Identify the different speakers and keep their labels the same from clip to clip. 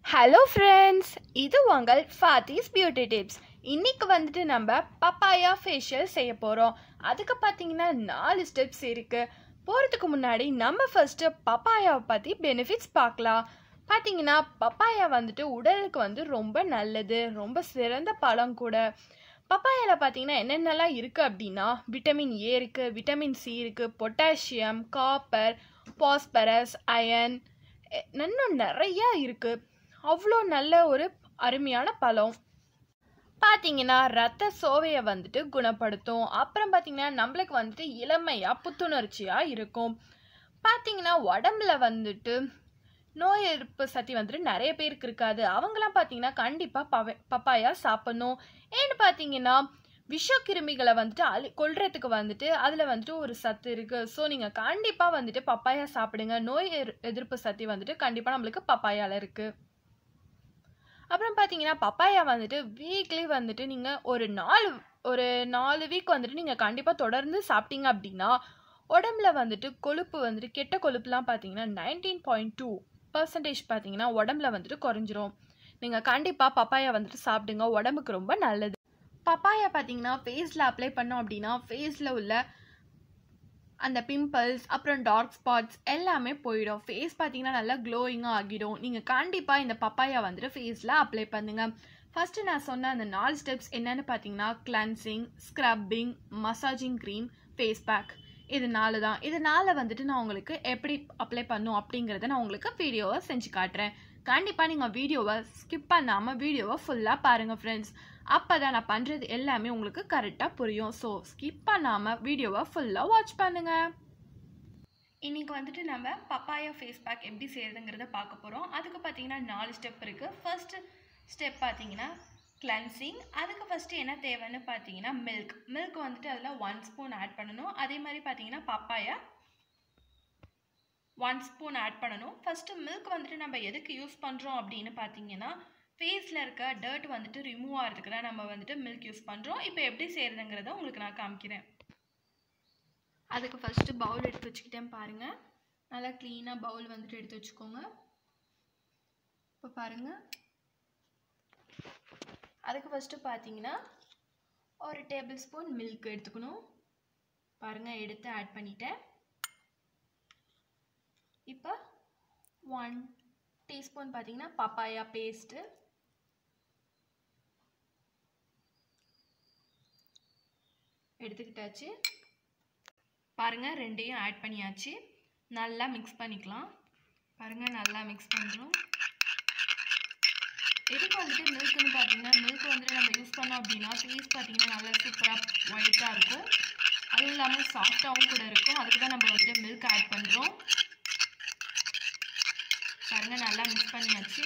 Speaker 1: hello friends இது உங்கள் ஃபாத்திஸ் beauty tips இன்னைக்கு வந்துட்டு நம்ம பப்பாயா ஃபேஷியல் செய்ய போகிறோம் அதுக்கு பார்த்தீங்கன்னா நாலு ஸ்டெப்ஸ் இருக்குது போகிறதுக்கு முன்னாடி நம்ம ஃபர்ஸ்ட்டு பப்பாயாவை பற்றி பெனிஃபிட்ஸ் பார்க்கலாம் பார்த்தீங்கன்னா பப்பாயா வந்துட்டு உடலுக்கு வந்து ரொம்ப நல்லது ரொம்ப சிறந்த பழம் கூட பப்பாயாவில் பார்த்தீங்கன்னா என்னென்னலாம் இருக்குது அப்படின்னா விட்டமின் ஏ இருக்குது விட்டமின் சி இருக்குது பொட்டாசியம் காப்பர் பாஸ்பரஸ் அயன் இன்னும் நிறையா இருக்குது அவ்வளோ நல்ல ஒரு அருமையான பழம் பார்த்தீங்கன்னா ரத்த சோவையை வந்துட்டு குணப்படுத்தும் அப்புறம் பார்த்தீங்கன்னா நம்மளுக்கு வந்துட்டு இளமையாக புத்துணர்ச்சியாக இருக்கும் பார்த்தீங்கன்னா உடம்புல வந்துட்டு நோய் எதிர்ப்பு சக்தி வந்துட்டு நிறைய பேருக்கு இருக்காது அவங்களாம் பார்த்தீங்கன்னா கண்டிப்பாக பவ பப்பாயா சாப்பிடணும் ஏன்னு பார்த்தீங்கன்னா விஷக்கிருமிகளை வந்துட்டு அழி கொல்றதுக்கு வந்துட்டு அதில் வந்துட்டு ஒரு சத்து இருக்குது ஸோ நீங்கள் கண்டிப்பாக வந்துட்டு பப்பாயா சாப்பிடுங்க நோய் எதிர்- எதிர்ப்பு சக்தி வந்துட்டு கண்டிப்பாக நம்மளுக்கு பப்பாயால இருக்குது அப்புறம் பார்த்தீங்கன்னா பப்பாயா வந்துட்டு வீக்லி வந்துட்டு நீங்கள் ஒரு நாலு ஒரு நாலு வீக் வந்துட்டு நீங்கள் கண்டிப்பாக தொடர்ந்து சாப்பிட்டீங்க அப்படின்னா உடம்புல வந்துட்டு கொழுப்பு வந்துட்டு கெட்ட கொழுப்புலாம் பார்த்தீங்கன்னா நைன்டீன் பாயிண்ட் டூ பர்சன்டேஜ் பார்த்தீங்கன்னா உடம்புல வந்துட்டு குறைஞ்சிரும் நீங்கள் கண்டிப்பாக பப்பாயா வந்துட்டு சாப்பிடுங்க உடம்புக்கு ரொம்ப நல்லது பப்பாயா பார்த்தீங்கன்னா ஃபேஸில் அப்ளை பண்ணோம் அப்படின்னா ஃபேஸில் உள்ள அந்த பிம்பிள்ஸ் அப்புறம் டார்க் ஸ்பாட்ஸ் எல்லாமே போயிடும் ஃபேஸ் பார்த்தீங்கன்னா நல்லா க்ளோயிங்காக ஆகிடும் நீங்கள் கண்டிப்பாக இந்த பப்பாயா வந்துட்டு ஃபேஸில் அப்ளை பண்ணுங்க ஃபஸ்ட்டு நான் சொன்ன அந்த நாலு ஸ்டெப்ஸ் என்னன்னு பார்த்தீங்கன்னா cleansing scrubbing massaging cream face pack இது நாலு தான் இது நாலு வந்துட்டு நான் உங்களுக்கு எப்படி அப்ளை பண்ணும் அப்படிங்கிறத நான் உங்களுக்கு வீடியோவை செஞ்சு காட்டுறேன் கண்டிப்பாக நீங்கள் வீடியோவை ஸ்கிப் பண்ணாமல் வீடியோவை ஃபுல்லாக பாருங்கள் ஃப்ரெண்ட்ஸ் அப்போ தான் நான் பண்ணுறது எல்லாமே உங்களுக்கு கரெக்டாக புரியும் ஸோ ஸ்கிப் பண்ணாமல் வீடியோவை ஃபுல்லாக வாட்ச் பண்ணுங்கள் இன்னைக்கு வந்துட்டு நம்ம பப்பாயா ஃபேஸ் பேக் எப்படி செய்யறதுங்கிறத பார்க்க போகிறோம் அதுக்கு பார்த்தீங்கன்னா நாலு ஸ்டெப் இருக்குது ஃபர்ஸ்ட் ஸ்டெப் பார்த்தீங்கன்னா கிளன்சிங் அதுக்கு ஃபஸ்ட்டு என்ன தேவைன்னு பார்த்தீங்கன்னா மில்க் மில்க் வந்துட்டு அதில் ஒன் ஸ்பூன் ஆட் பண்ணணும் அதே மாதிரி பார்த்தீங்கன்னா பப்பாயா ஒன் ஸ்பூன் ஆட் பண்ணணும் ஃபஸ்ட்டு மில்க் வந்துட்டு நம்ம எதுக்கு யூஸ் பண்ணுறோம் அப்படின்னு பார்த்தீங்கன்னா ஃபேஸில் இருக்க டர்ட் வந்துட்டு ரிமூவ் ஆகிறதுக்கு தான் நம்ம வந்துட்டு மில்க் யூஸ் பண்ணுறோம் இப்போ எப்படி செய்கிறதுங்கிறத உங்களுக்கு நான் காமிக்கிறேன் அதுக்கு ஃபஸ்ட்டு பவுல் எடுத்து வச்சுக்கிட்டேன் பாருங்கள் நல்லா க்ளீனாக பவுல் வந்துட்டு எடுத்து வச்சுக்கோங்க இப்போ பாருங்கள் அதுக்கு ஃபஸ்ட்டு பார்த்தீங்கன்னா ஒரு டேபிள் ஸ்பூன் மில்க் எடுத்துக்கணும் பாருங்கள் எடுத்து ஆட் பண்ணிட்டேன் இப்போ ஒன் டீஸ்பூன் பார்த்தீங்கன்னா பப்பாயா பேஸ்ட்டு எடுத்துக்கிட்டாச்சு பாருங்கள் ரெண்டையும் ஆட் பண்ணியாச்சு நல்லா மிக்ஸ் பண்ணிக்கலாம் பாருங்கள் நல்லா மிக்ஸ் பண்ணுறோம் எதுக்கு வந்துட்டு மில்க்குன்னு பார்த்தீங்கன்னா மில்க் வந்துட்டு நம்ம யூஸ் பண்ணோம் அப்படின்னா ஃபேஸ் பார்த்தீங்கன்னா நல்லா சூப்பராக ஒயிட்டாக இருக்கும் அதுவும் இல்லாமல் சாஃப்டாகவும் கூட இருக்கும் அதுக்கு தான் நம்ம வந்துட்டு மில்க் ஆட் பண்ணுறோம் பாருங்க நல்லா மிக்ஸ் பண்ணியாச்சு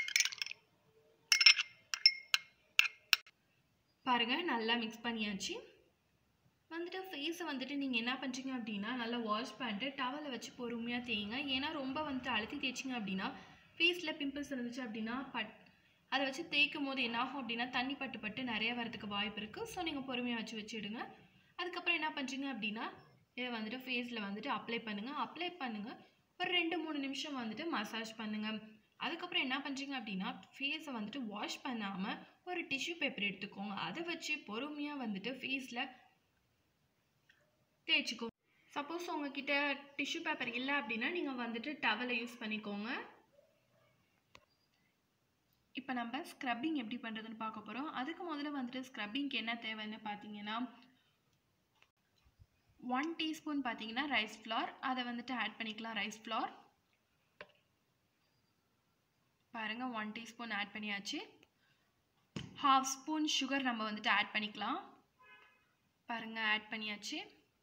Speaker 1: பாருங்க நல்லா மிக்ஸ் பண்ணியாச்சு வந்துட்டு ஃபேஸை வந்துட்டு நீங்கள் என்ன பண்ணுறீங்க அப்படின்னா நல்லா வாஷ் பண்ணிட்டு டவலை வச்சு பொறுமையாக தேய்ங்க ஏன்னா ரொம்ப வந்துட்டு அழுத்தி தேய்ச்சிங்க அப்படின்னா ஃபேஸில் பிம்பிள்ஸ் இருந்துச்சு அப்படின்னா பட் அதை வச்சு தேய்க்கும் போது என்னாகும் அப்படின்னா தண்ணி பட்டு பட்டு நிறைய வரதுக்கு வாய்ப்பு இருக்குது ஸோ நீங்கள் பொறுமையாக வச்சு வச்சுடுங்க அதுக்கப்புறம் என்ன பண்ணுறீங்க அப்படின்னா இதை வந்துட்டு ஃபேஸில் வந்துட்டு அப்ளை பண்ணுங்கள் அப்ளை பண்ணுங்கள் ஒரு ரெண்டு மூணு நிமிஷம் வந்துட்டு மசாஜ் பண்ணுங்கள் அதுக்கப்புறம் என்ன பண்ணுறீங்க அப்படின்னா ஃபேஸை வந்துட்டு வாஷ் பண்ணாமல் ஒரு டிஷ்யூ பேப்பர் எடுத்துக்கோங்க அதை வச்சு பொறுமையாக வந்துட்டு ஃபேஸில் தேய்ச்சிக்கோ சப்போஸ் உங்ககிட்ட டிஷ்யூ பேப்பர் இல்லை அப்படின்னா நீங்கள் வந்துட்டு டவலை யூஸ் பண்ணிக்கோங்க இப்போ நம்ம ஸ்க்ரப்பிங் எப்படி பண்ணுறதுன்னு பார்க்க போகிறோம் அதுக்கு முதல்ல வந்துட்டு ஸ்க்ரப்பிங்க்கு என்ன தேவைன்னு பார்த்தீங்கன்னா ஒன் டீஸ்பூன் பார்த்தீங்கன்னா ரைஸ் ஃப்ளார் அதை வந்துட்டு ஆட் பண்ணிக்கலாம் ரைஸ் ஃப்ளார் பாருங்கள் ஒன் டீஸ்பூன் ஆட் பண்ணியாச்சு ஹாஃப் ஸ்பூன் சுகர் நம்ம வந்துட்டு ஆட் பண்ணிக்கலாம் பாருங்கள் ஆட் பண்ணியாச்சு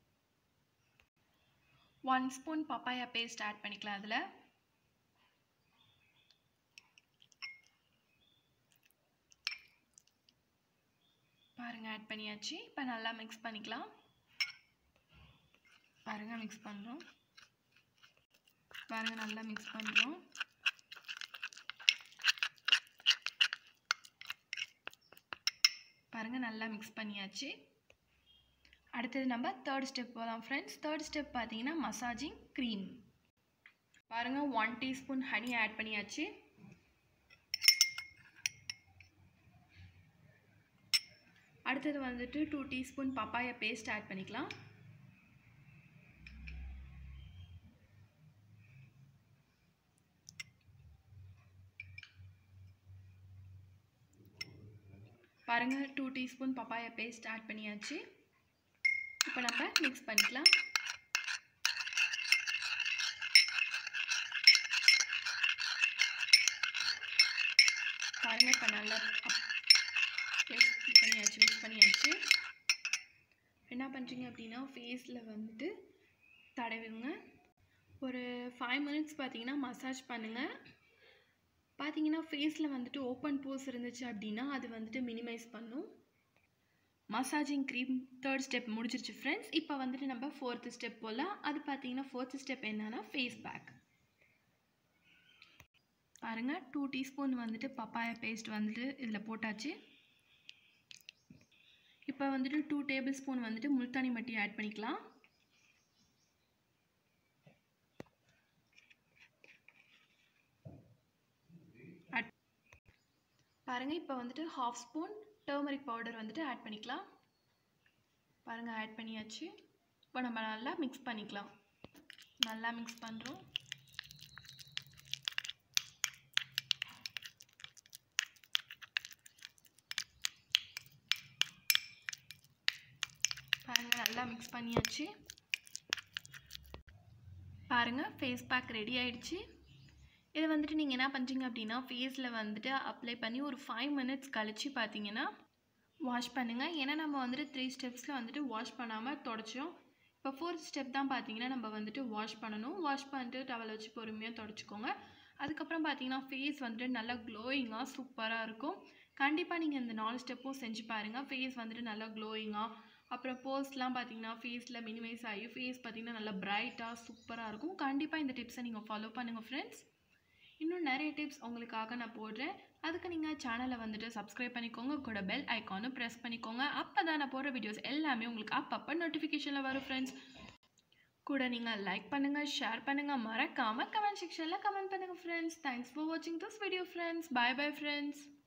Speaker 1: one spoon papaya paste add பண்ணிக்கலாம் அதில் பாருங்க ஆட் பண்ணியாச்சு இப்போ நல்லா மிக்ஸ் பண்ணிக்கலாம் பாருங்க மிக்ஸ் பண்ணுறோம் பாருங்க நல்லா மிக்ஸ் பண்ணுறோம் பாருங்க நல்லா மிக்ஸ் பண்ணியாச்சு அடுத்தது நம்ம தேர்ட் ஸ்டெப் போகலாம் ஃப்ரெண்ட்ஸ் தேர்ட் ஸ்டெப் பார்த்தீங்கன்னா மசாஜிங் க்ரீம் பாருங்கள் ஒன் டீஸ்பூன் ஹனி ஆட் பண்ணியாச்சு அடுத்தது வந்துட்டு two teaspoon papaya paste add பண்ணிக்கலாம் பாருங்கள் two teaspoon papaya paste add பண்ணியாச்சு இப்போ நம்ம மிக்ஸ் பண்ணிக்கலாம் பாருங்கள் இப்போ நல்லா பேஸ்ட் பண்ணியாச்சு மிக்ஸ் பண்ணியாச்சு என்ன பண்ணுறீங்க அப்படின்னா ஃபேஸில் வந்துட்டு தடவிங்க ஒரு ஃபைவ் மினிட்ஸ் பார்த்தீங்கன்னா மசாஜ் பண்ணுங்கள் பார்த்தீங்கன்னா ஃபேஸில் வந்துட்டு ஓப்பன் போஸ் இருந்துச்சு அப்படின்னா அது வந்துட்டு மினிமைஸ் பண்ணும் மசாஜிங் க்ரீம் தேர்ட் ஸ்டெப் முடிச்சிருச்சு ஃப்ரெண்ட்ஸ் இப்போ வந்துட்டு நம்ம ஃபோர்த்து ஸ்டெப் போகலாம் அது பார்த்தீங்கன்னா ஃபோர்த்து ஸ்டெப் என்னன்னா ஃபேஸ் பேக் பாருங்கள் டூ டீஸ்பூன் வந்துட்டு பப்பாயா பேஸ்ட் வந்துட்டு இதில் போட்டாச்சு இப்போ வந்துட்டு டூ டேபிள் ஸ்பூன் வந்துட்டு முல்தானி மட்டி ஆட் பண்ணிக்கலாம் பாருங்கள் இப்போ வந்துட்டு ஹாஃப் ஸ்பூன் டர்மரிக் பவுடர் வந்துட்டு ஆட் பண்ணிக்கலாம் பாருங்கள் ஆட் பண்ணியாச்சு இப்போ நம்ம நல்லா மிக்ஸ் பண்ணிக்கலாம் நல்லா மிக்ஸ் பண்ணுறோம் பாருங்கள் நல்லா மிக்ஸ் பண்ணியாச்சு பாருங்கள் ஃபேஸ் பேக் ரெடி ஆயிடுச்சு இதை வந்துட்டு நீங்கள் என்ன பண்ணுறீங்க அப்படின்னா ஃபேஸில் வந்துட்டு அப்ளை பண்ணி ஒரு ஃபைவ் மினிட்ஸ் கழித்து பார்த்தீங்கன்னா வாஷ் பண்ணுங்கள் ஏன்னா நம்ம வந்துட்டு த்ரீ ஸ்டெப்ஸில் வந்துட்டு வாஷ் பண்ணாமல் தொடச்சோம் இப்போ ஃபோர்த் ஸ்டெப் தான் பார்த்தீங்கன்னா நம்ம வந்துட்டு வாஷ் பண்ணணும் வாஷ் பண்ணிட்டு டவல் வச்சு பொறுமையாக தொடச்சிக்கோங்க அதுக்கப்புறம் பார்த்தீங்கன்னா ஃபேஸ் வந்துட்டு நல்லா க்ளோயிங்காக சூப்பராக இருக்கும் கண்டிப்பாக நீங்கள் இந்த நாலு ஸ்டெப்பும் செஞ்சு பாருங்கள் ஃபேஸ் வந்துட்டு நல்லா க்ளோயிங்காக அப்புறம் போஸ்ட்லாம் பார்த்தீங்கன்னா ஃபேஸில் மினிமைஸ் ஆகி ஃபேஸ் பார்த்தீங்கன்னா நல்லா பிரைட்டாக சூப்பராக இருக்கும் கண்டிப்பாக இந்த டிப்ஸை நீங்கள் ஃபாலோ பண்ணுங்கள் ஃப்ரெண்ட்ஸ் இன்னும் நிறைய டிப்ஸ் உங்களுக்காக நான் போடுறேன் அதுக்கு நீங்கள் சேனலை வந்துட்டு சப்ஸ்கிரைப் பண்ணிக்கோங்க கூட பெல் ஐக்கானும் ப்ரெஸ் பண்ணிக்கோங்க அப்போ தான் நான் போடுற வீடியோஸ் எல்லாமே உங்களுக்கு அப்பப்போ நோட்டிஃபிகேஷனில் வரும் ஃப்ரெண்ட்ஸ் கூட நீங்கள் லைக் பண்ணுங்கள் ஷேர் பண்ணுங்கள் மறக்காமல் கமெண்ட் செக்ஷனில் கமெண்ட் பண்ணுங்கள் ஃப்ரெண்ட்ஸ் தேங்க்ஸ் ஃபார் வாட்சிங் this video friends bye bye friends